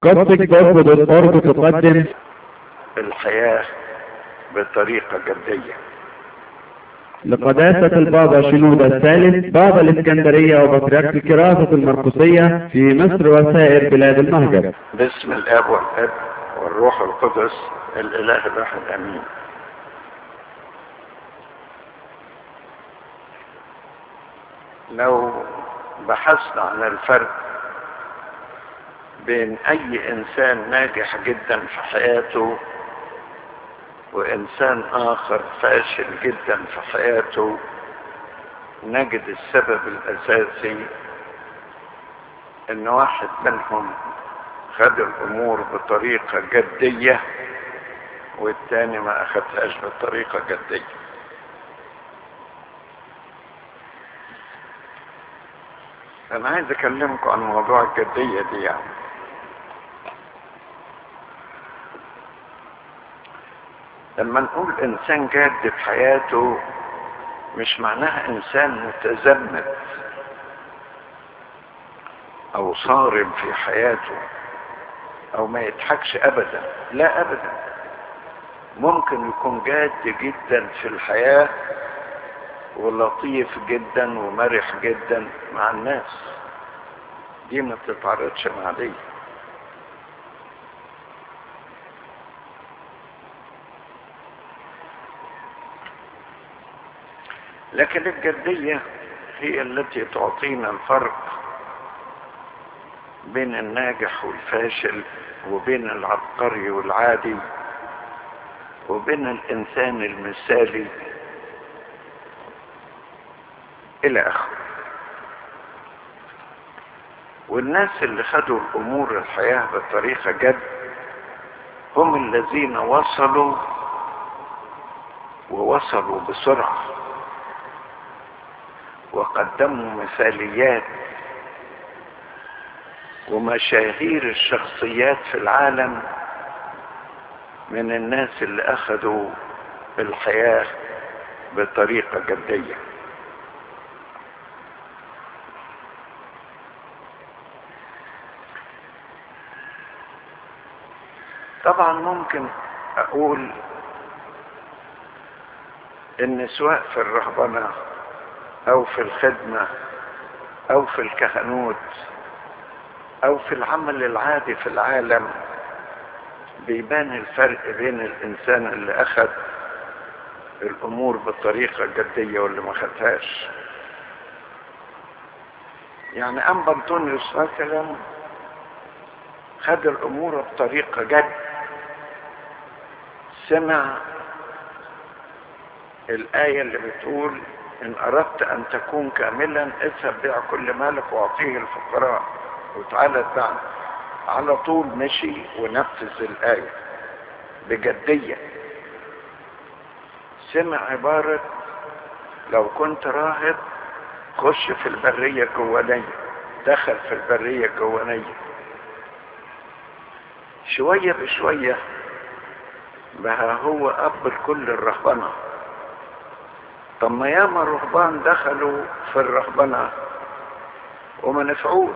Gothic.org تقدم الحياة بطريقة جدية لقداسة البابا شنودة الثالث بابا الإسكندرية وبطريرك الكراسة المرقسية في مصر وسائر بلاد المهجر باسم الاب والاب والروح القدس الاله الواحد امين لو بحثنا عن الفرق بين اي انسان ناجح جدا في حياته وانسان اخر فاشل جدا في حياته نجد السبب الاساسي ان واحد منهم خد الامور بطريقه جديه والتاني ما اخدهاش بطريقه جديه انا عايز اكلمكم عن موضوع الجديه دي يعني لما نقول انسان جاد في حياته مش معناها انسان متزمت او صارم في حياته او ما يضحكش ابدا لا ابدا ممكن يكون جاد جدا في الحياة ولطيف جدا ومرح جدا مع الناس دي ما تتعرضش مع دي لكن الجدية هي التي تعطينا الفرق بين الناجح والفاشل وبين العبقري والعادي وبين الإنسان المثالي إلى آخره والناس اللي خدوا الأمور الحياة بطريقة جد هم الذين وصلوا ووصلوا بسرعه وقدموا مثاليات ومشاهير الشخصيات في العالم من الناس اللي اخذوا الحياة بطريقة جدية طبعا ممكن اقول ان سواء في الرهبنه او في الخدمة او في الكهنوت او في العمل العادي في العالم بيبان الفرق بين الانسان اللي اخذ الامور بالطريقة الجدية واللي ما خدهاش يعني انبا انطونيوس مثلا خد الامور بطريقة جد سمع الآية اللي بتقول إن أردت أن تكون كاملا اذهب بيع كل مالك وأعطيه الفقراء وتعالى اتبعني على طول مشي ونفذ الآية بجدية سمع عبارة لو كنت راهب خش في البرية الجوانية دخل في البرية الجوانية شوية بشوية بقى هو أب لكل الرهبنة طب ما ياما الرهبان دخلوا في الرهبنة وما نفعوش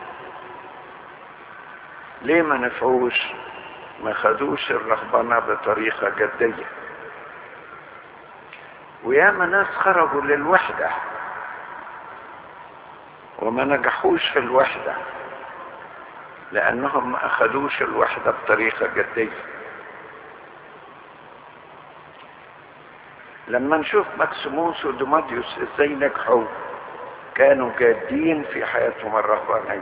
ليه ما نفعوش ما خدوش الرهبنة بطريقة جدية وياما ناس خرجوا للوحدة وما نجحوش في الوحدة لأنهم ما أخدوش الوحدة بطريقة جدية لما نشوف مكسيموس ودوماديوس ازاي نجحوا كانوا جادين في حياتهم الرهبانية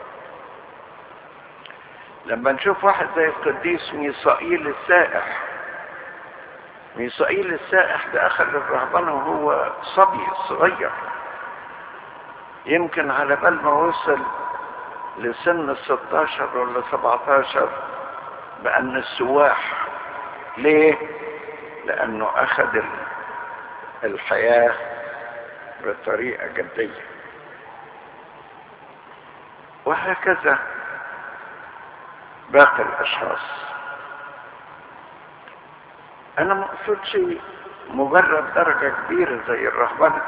لما نشوف واحد زي القديس ميسائيل السائح ميسائيل السائح ده اخذ الرهبنة وهو صبي صغير يمكن على بال ما وصل لسن الستاشر ولا سبعتاشر بأن السواح ليه؟ لأنه أخذ الحياة بطريقة جدية وهكذا باقي الأشخاص أنا ما أقصدش مجرد درجة كبيرة زي الرهبنة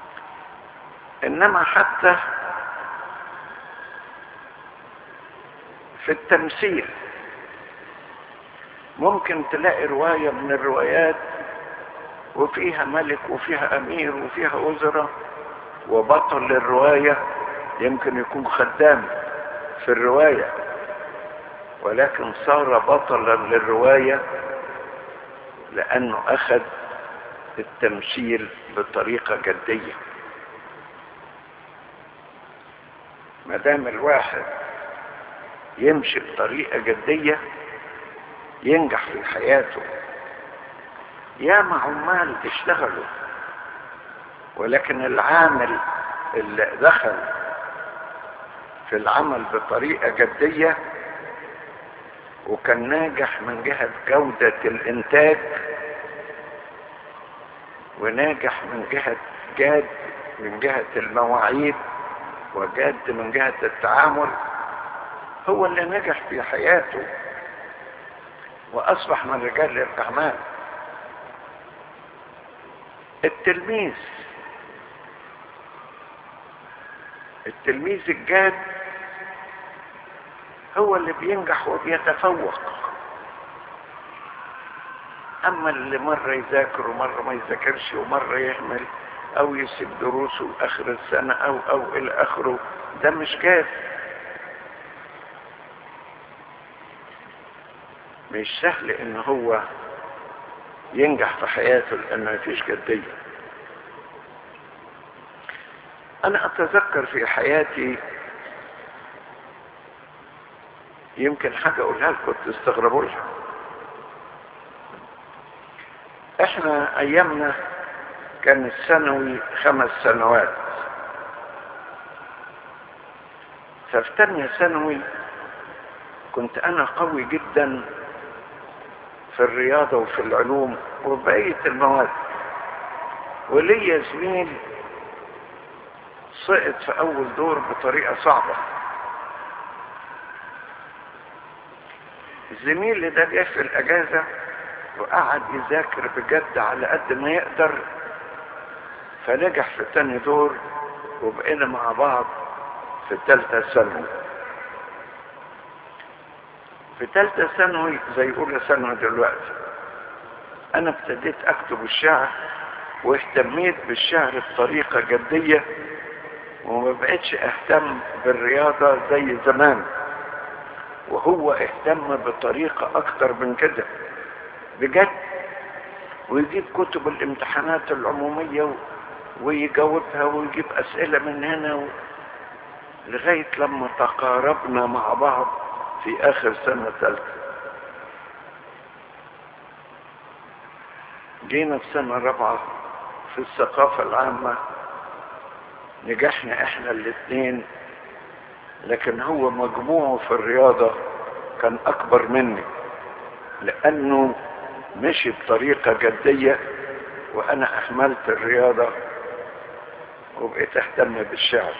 إنما حتى في التمثيل ممكن تلاقي رواية من الروايات وفيها ملك وفيها أمير وفيها وزراء وبطل الرواية يمكن يكون خدام في الرواية ولكن صار بطلا للرواية لأنه أخذ التمثيل بطريقة جدية ما دام الواحد يمشي بطريقة جدية ينجح في حياته ياما عمال اشتغلوا ولكن العامل اللي دخل في العمل بطريقة جدية وكان ناجح من جهة جودة الإنتاج وناجح من جهة جاد من جهة المواعيد وجاد من جهة التعامل هو اللي نجح في حياته وأصبح من رجال الأعمال التلميذ التلميذ الجاد هو اللي بينجح وبيتفوق اما اللي مرة يذاكر ومرة ما يذاكرش ومرة يهمل او يسيب دروسه اخر السنة او او الى اخره ده مش جاد مش سهل ان هو ينجح في حياته لانه مفيش جدية انا اتذكر في حياتي يمكن حاجة اقولها لكم تستغربوا لها احنا ايامنا كان الثانوي خمس سنوات ففي تانية ثانوي كنت انا قوي جدا في الرياضة وفي العلوم وبقية المواد وليا زميل سقط في اول دور بطريقة صعبة زميلي ده جه في الاجازة وقعد يذاكر بجد على قد ما يقدر فنجح في تاني دور وبقينا مع بعض في تالتة ثانوي في تالتة ثانوي زي أولى ثانوي دلوقتي أنا ابتديت أكتب الشعر واهتميت بالشعر بطريقة جدية وما بقتش أهتم بالرياضة زي زمان وهو اهتم بطريقة أكتر من كده بجد ويجيب كتب الامتحانات العمومية ويجاوبها ويجيب أسئلة من هنا و... لغاية لما تقاربنا مع بعض في آخر سنة ثالثة جينا في سنة رابعة في الثقافة العامة نجحنا احنا الاثنين لكن هو مجموعه في الرياضة كان أكبر مني لأنه مشي بطريقة جدية وأنا أهملت الرياضة وبقيت أهتم بالشعر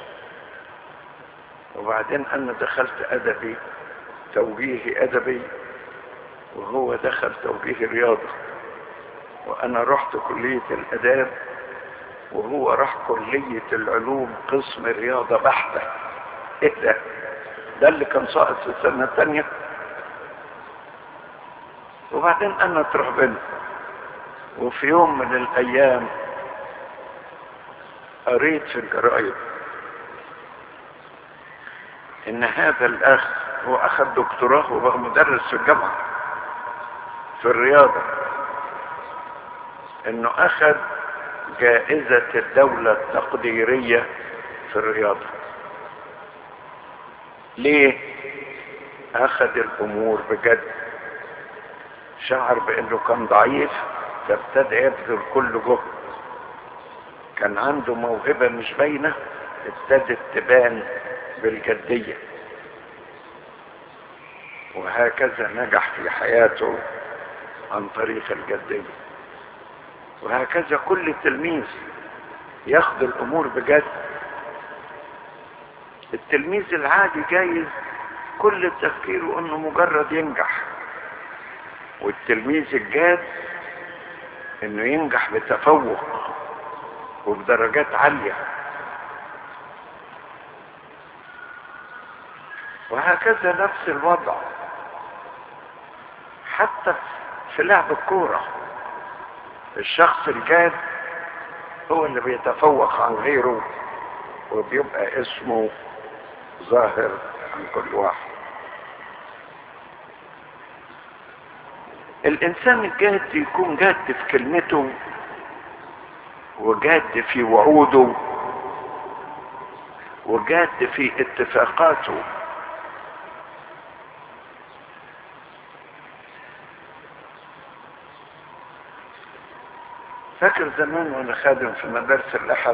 وبعدين أنا دخلت أدبي توجيهي أدبي وهو دخل توجيه رياضة وأنا رحت كلية الآداب وهو راح كلية العلوم قسم رياضة بحتة إيه ده؟ ده اللي كان ساقط في السنة الثانية وبعدين أنا اترهبنت وفي يوم من الأيام قريت في الجرائد ان هذا الاخ هو اخذ دكتوراه وبقى مدرس في الجامعة في الرياضة انه اخذ جائزة الدولة التقديرية في الرياضة ليه اخذ الامور بجد شعر بانه كان ضعيف فابتدى يبذل كل جهد كان عنده موهبة مش باينة ابتدت تبان بالجدية وهكذا نجح في حياته عن طريق الجدية وهكذا كل تلميذ ياخد الامور بجد التلميذ العادي جايز كل تفكيره انه مجرد ينجح والتلميذ الجاد انه ينجح بتفوق وبدرجات عالية وهكذا نفس الوضع حتى في لعب الكورة الشخص الجاد هو اللي بيتفوق عن غيره وبيبقى اسمه ظاهر عن كل واحد الانسان الجاد يكون جاد في كلمته وجاد في وعوده وجاد في اتفاقاته فاكر زمان وانا خادم في مدارس الاحد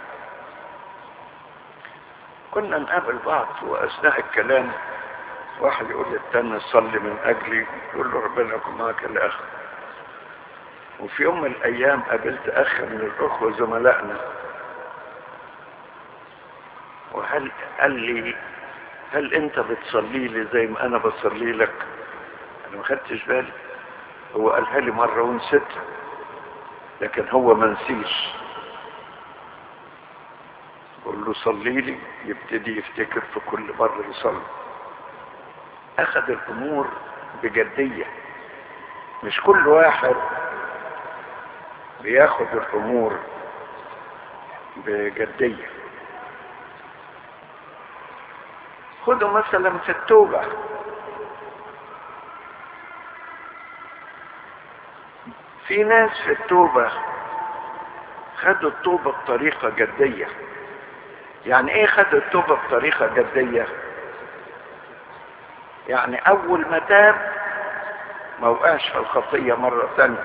كنا نقابل بعض واثناء الكلام واحد يقول للتاني صلي من اجلي يقول له ربنا يكون معك الاخر وفي يوم من الايام قابلت اخ من الاخوه زملائنا وهل قال لي هل انت بتصلي لي زي ما انا بصلي لك انا ما خدتش بالي هو قالها لي مره ونسيتها لكن هو ما نسيش قول له صلي لي يبتدي يفتكر في كل مرة يصلي اخذ الامور بجدية مش كل واحد بياخد الامور بجدية خدوا مثلا في التوبة في ناس في التوبة خدوا التوبة بطريقة جدية يعني ايه خدوا التوبة بطريقة جدية يعني اول ما تاب ما وقعش في الخطية مرة ثانية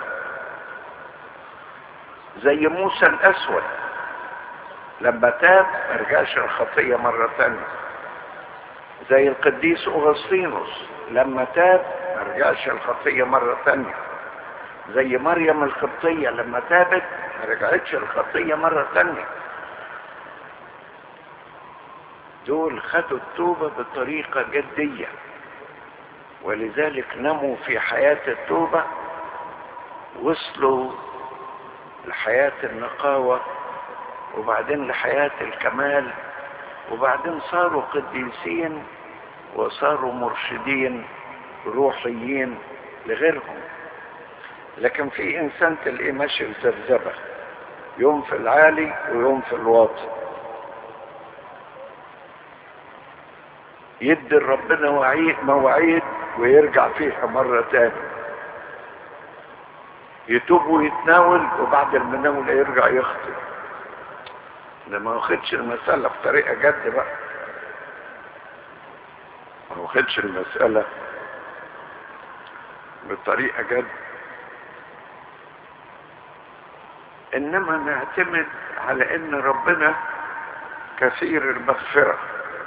زي موسى الاسود لما تاب ما رجعش الخطية مرة ثانية زي القديس اغسطينوس لما تاب ما رجعش الخطية مرة ثانية زي مريم القبطية لما تابت ما رجعتش الخطية مرة ثانية دول خدوا التوبة بطريقة جدية ولذلك نموا في حياة التوبة وصلوا لحياة النقاوة وبعدين لحياة الكمال وبعدين صاروا قديسين وصاروا مرشدين روحيين لغيرهم لكن في انسان تلاقيه ماشي بذبذبه يوم في العالي ويوم في الواطي يدي ربنا وعيد مواعيد ويرجع فيها مرة تاني يتوب ويتناول وبعد المناولة يرجع يخطئ ده ما واخدش المسألة بطريقة جد بقى ما واخدش المسألة بطريقة جد انما نعتمد على ان ربنا كثير المغفرة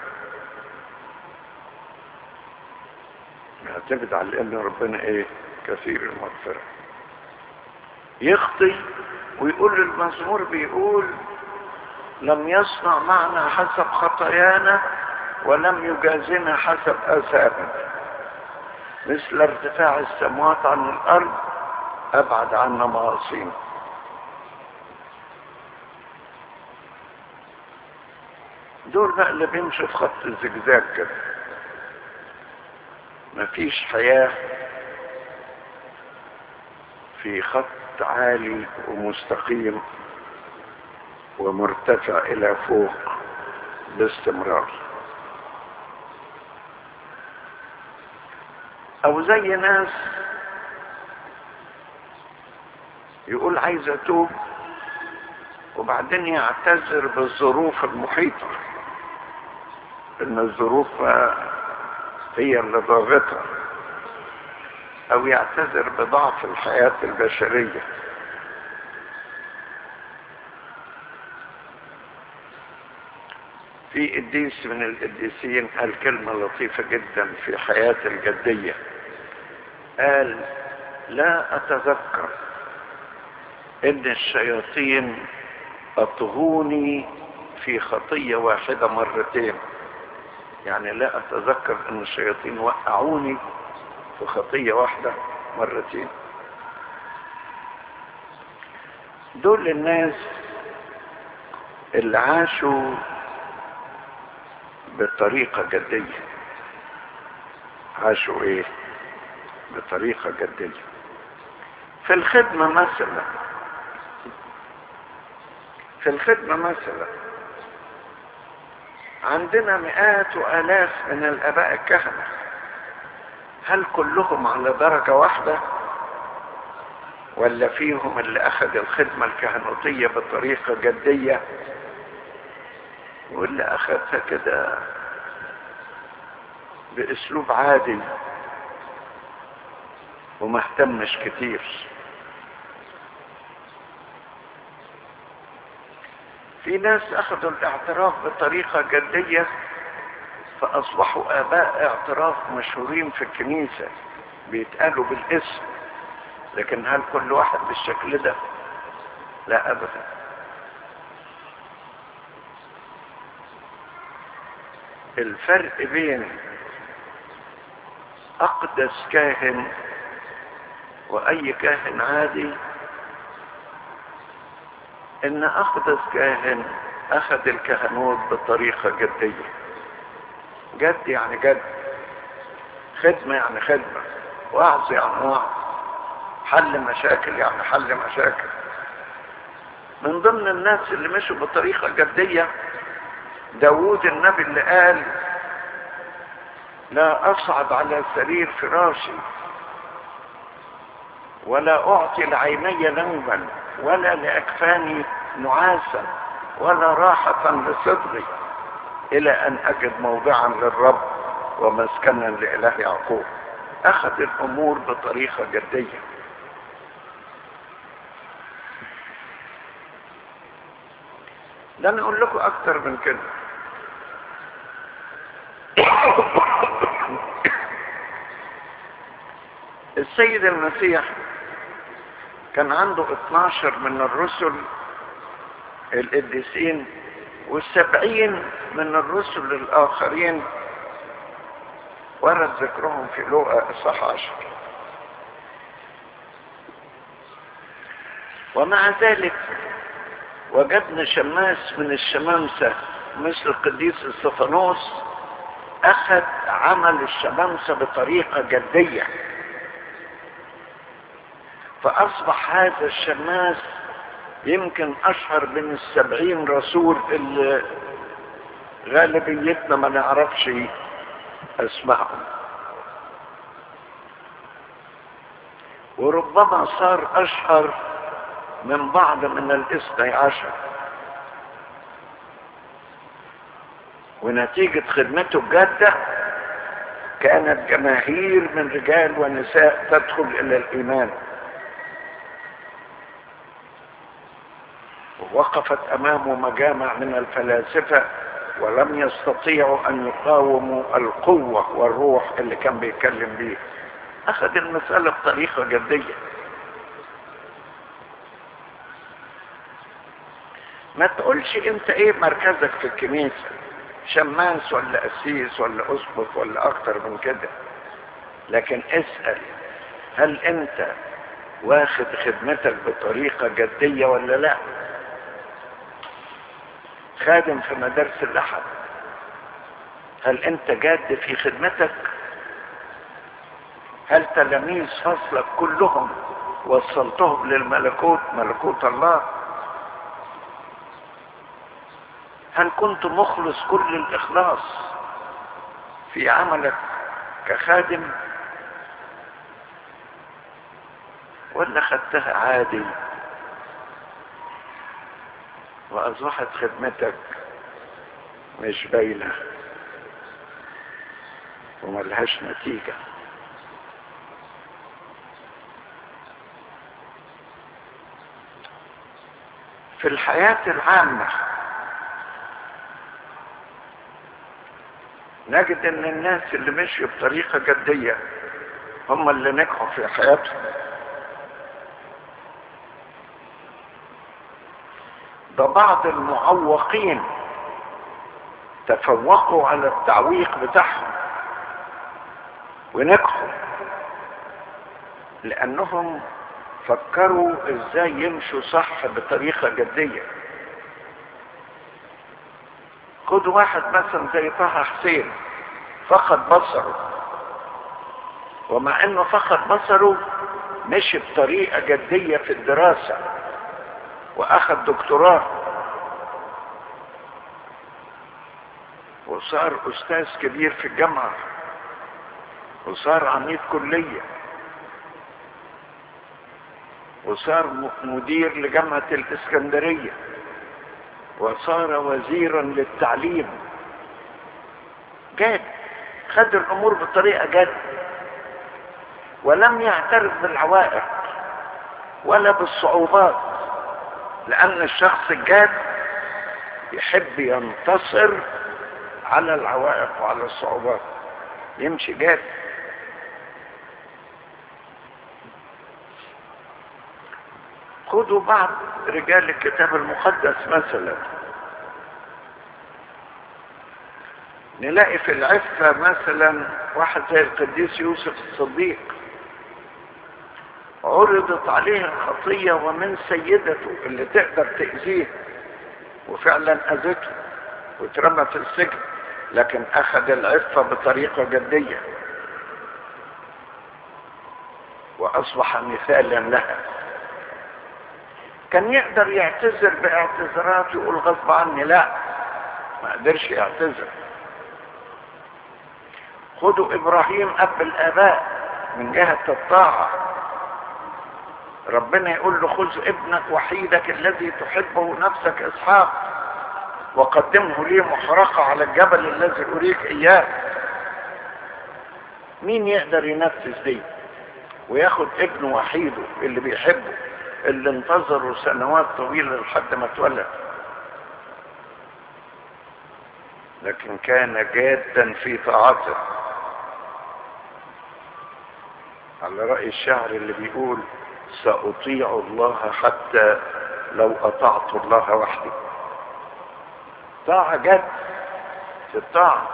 نعتمد على ان ربنا ايه كثير المغفرة يخطي ويقول المزمور بيقول لم يصنع معنا حسب خطايانا ولم يجازنا حسب اثامنا مثل ارتفاع السماوات عن الارض ابعد عنا معاصينا دول بقى اللي بيمشوا في خط الزجزاج كده مفيش حياة في خط عالي ومستقيم ومرتفع الى فوق باستمرار او زي ناس يقول عايز اتوب وبعدين يعتذر بالظروف المحيطة ان الظروف هي اللي ضاغطها او يعتذر بضعف الحياة البشرية في قديس من القديسين قال كلمة لطيفة جدا في حياة الجدية قال لا أتذكر إن الشياطين أطغوني في خطية واحدة مرتين يعني لا أتذكر أن الشياطين وقعوني في خطية واحدة مرتين دول الناس اللي عاشوا بطريقة جدية عاشوا ايه بطريقة جدية في الخدمة مثلا في الخدمة مثلا عندنا مئات وآلاف من الآباء الكهنة هل كلهم على درجة واحدة ولا فيهم اللي أخذ الخدمة الكهنوتية بطريقة جدية واللي أخذها كده بأسلوب عادي وما اهتمش كتير في ناس اخذوا الاعتراف بطريقة جدية فاصبحوا اباء اعتراف مشهورين في الكنيسة بيتقالوا بالاسم لكن هل كل واحد بالشكل ده لا ابدا الفرق بين اقدس كاهن واي كاهن عادي ان اقدس كاهن اخذ الكهنوت بطريقة جدية جد يعني جد خدمة يعني خدمة وعظ يعني وعظ حل مشاكل يعني حل مشاكل من ضمن الناس اللي مشوا بطريقة جدية داوود النبي اللي قال لا اصعد على سرير فراشي ولا اعطي لعيني نوما ولا لاكفاني نعاسا ولا راحة لصدري الى ان اجد موضعا للرب ومسكنا لاله يعقوب اخذ الامور بطريقة جدية لن اقول لكم اكتر من كده السيد المسيح كان عنده 12 من الرسل القديسين والسبعين من الرسل الآخرين ورد ذكرهم في لوقا إصحاح عشر ومع ذلك وجدنا شماس من الشمامسة مثل القديس استفانوس أخذ عمل الشمامسة بطريقة جدية فأصبح هذا الشماس يمكن أشهر من السبعين رسول اللي غالبيتنا ما نعرفش اسمائهم وربما صار أشهر من بعض من الاثني عشر ونتيجة خدمته الجادة كانت جماهير من رجال ونساء تدخل إلى الإيمان وقفت امامه مجامع من الفلاسفة ولم يستطيعوا ان يقاوموا القوة والروح اللي كان بيتكلم بيه اخذ المسألة بطريقة جدية ما تقولش انت ايه مركزك في الكنيسة شماس ولا قسيس ولا اسقف ولا اكتر من كده لكن اسأل هل انت واخد خدمتك بطريقة جدية ولا لا خادم في مدارس الأحد هل أنت جاد في خدمتك هل تلاميذ فصلك كلهم وصلتهم للملكوت ملكوت الله هل كنت مخلص كل الإخلاص في عملك كخادم ولا خدتها عادي واصبحت خدمتك مش باينه وملهاش نتيجه في الحياه العامه نجد ان الناس اللي مشوا بطريقه جديه هم اللي نجحوا في حياتهم ده بعض المعوقين تفوقوا على التعويق بتاعهم ونجحوا لانهم فكروا ازاي يمشوا صح بطريقة جدية خد واحد مثلا زي طه حسين فقد بصره ومع انه فقد بصره مشي بطريقة جدية في الدراسة واخذ دكتوراه وصار استاذ كبير في الجامعة وصار عميد كلية وصار مدير لجامعة الاسكندرية وصار وزيرا للتعليم جاد خد الامور بطريقة جد ولم يعترف بالعوائق ولا بالصعوبات لان الشخص الجاد يحب ينتصر على العوائق وعلى الصعوبات يمشي جاد خذوا بعض رجال الكتاب المقدس مثلا نلاقي في العفة مثلا واحد زي القديس يوسف الصديق عرضت عليه الخطية ومن سيدته اللي تقدر تأذيه وفعلا أذته واترمى في السجن لكن أخذ العفة بطريقة جدية وأصبح مثالا لها كان يقدر يعتذر باعتذارات يقول غصب عني لا ما قدرش يعتذر خدوا ابراهيم اب الاباء من جهة الطاعة ربنا يقول له خذ ابنك وحيدك الذي تحبه نفسك اسحاق وقدمه لي محرقة على الجبل الذي اريك اياه مين يقدر ينفذ دي وياخد ابنه وحيده اللي بيحبه اللي انتظروا سنوات طويلة لحد ما اتولد لكن كان جادا في طاعته على رأي الشعر اللي بيقول سأطيع الله حتى لو أطعت الله وحدي طاعة جد في الطاعة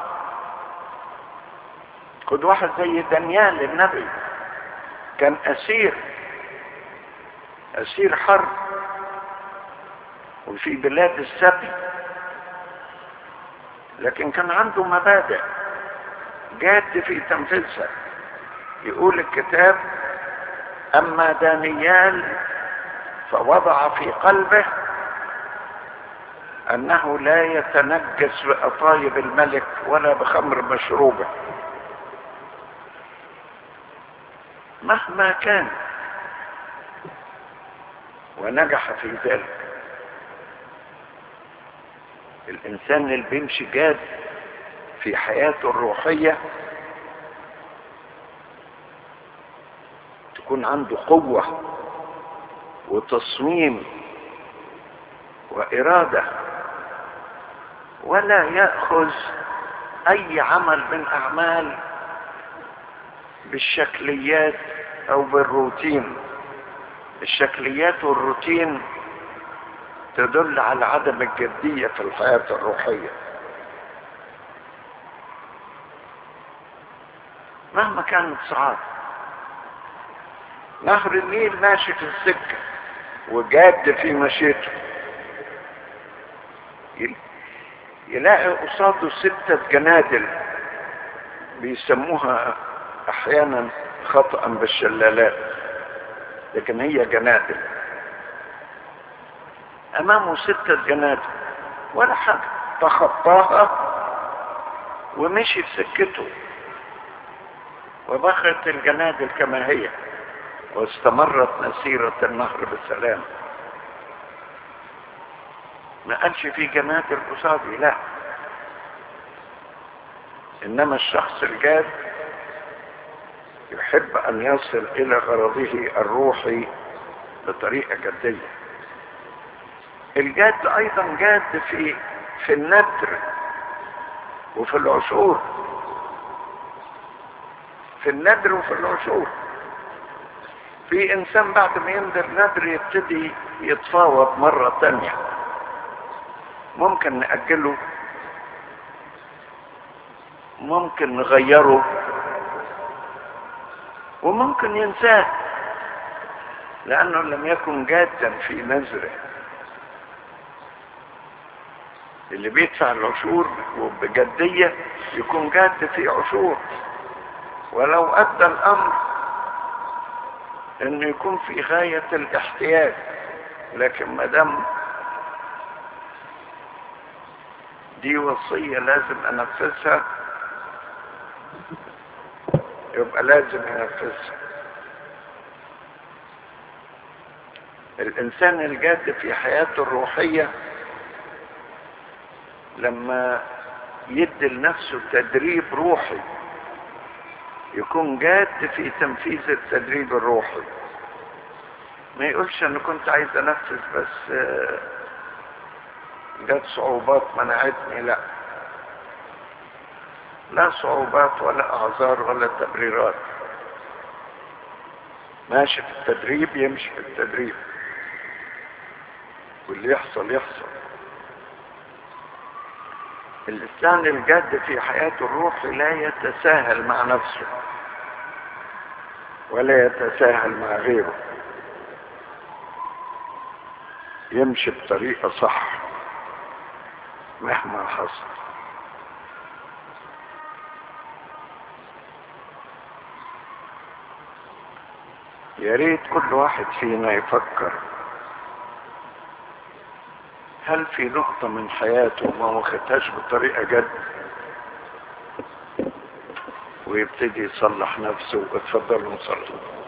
خد واحد زي دانيال النبي كان أسير أسير حرب وفي بلاد السبي لكن كان عنده مبادئ جاد في تنفيذها يقول الكتاب أما دانيال فوضع في قلبه أنه لا يتنجس بأطايب الملك ولا بخمر مشروبه مهما كان ونجح في ذلك الإنسان اللي بيمشي جاد في حياته الروحية تكون عنده قوة وتصميم وإرادة ولا يأخذ أي عمل من أعمال بالشكليات أو بالروتين الشكليات والروتين تدل على عدم الجدية في الحياة الروحية مهما كانت صعاب نهر النيل ماشي في السكة وجاد في مشيته يلاقي قصاده ستة جنادل بيسموها احيانا خطأ بالشلالات لكن هي جنادل امامه ستة جنادل ولا حاجة تخطاها ومشي في سكته وبخت الجنادل كما هي واستمرت مسيرة النهر بالسلام ما قالش في جنادل قصادي لا انما الشخص الجاد يحب ان يصل الى غرضه الروحي بطريقة جدية الجاد ايضا جاد في في النذر وفي العشور في النذر وفي العشور في انسان بعد ما ينذر نذر يبتدي يتفاوض مرة تانية ممكن نأجله ممكن نغيره وممكن ينساه لأنه لم يكن جادا في نذره اللي بيدفع العشور وبجدية يكون جاد في عشور ولو ادى الامر انه يكون في غاية الاحتياج لكن ما دام دي وصية لازم انفذها يبقى لازم ينفذها الانسان الجاد في حياته الروحية لما يدي لنفسه تدريب روحي يكون جاد في تنفيذ التدريب الروحي ما يقولش انا كنت عايز انفذ بس جت صعوبات منعتني لا لا صعوبات ولا اعذار ولا تبريرات ماشي في التدريب يمشي في التدريب واللي يحصل يحصل الإنسان الجاد في حياته الروحي لا يتساهل مع نفسه ولا يتساهل مع غيره يمشي بطريقة صح مهما حصل يا ريت كل واحد فينا يفكر هل في نقطة من حياته ما واخدهاش بطريقة جد ويبتدي يصلح نفسه واتفضلوا نصلي